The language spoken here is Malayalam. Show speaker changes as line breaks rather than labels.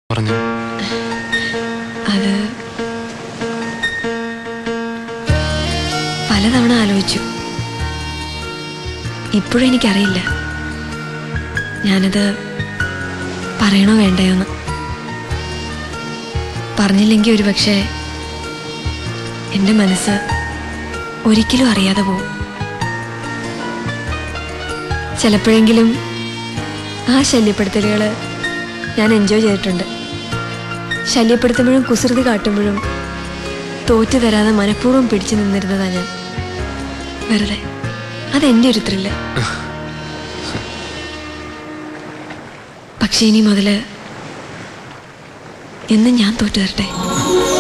പറഞ്ഞു
അത് പലതവണ ആലോചിച്ചു ഇപ്പോഴും എനിക്കറിയില്ല ഞാനത് പറയണോ വേണ്ടയോന്ന് പറഞ്ഞില്ലെങ്കിൽ ഒരു പക്ഷേ എൻ്റെ മനസ്സ് ഒരിക്കലും അറിയാതെ പോവും ചിലപ്പോഴെങ്കിലും ആ ശല്യപ്പെടുത്തലുകൾ ഞാൻ എൻജോയ് ചെയ്തിട്ടുണ്ട് ശല്യപ്പെടുത്തുമ്പോഴും കുസൃതി കാട്ടുമ്പോഴും തോറ്റു തരാതെ മനഃപൂർവ്വം പിടിച്ചു നിന്നിരുന്നതാ ഞാൻ വെറുതെ അതെന്റെ ഒരു ത്രില്ല് പക്ഷെ ഇനി മുതല് എന്നും ഞാൻ തോറ്റു തരട്ടെ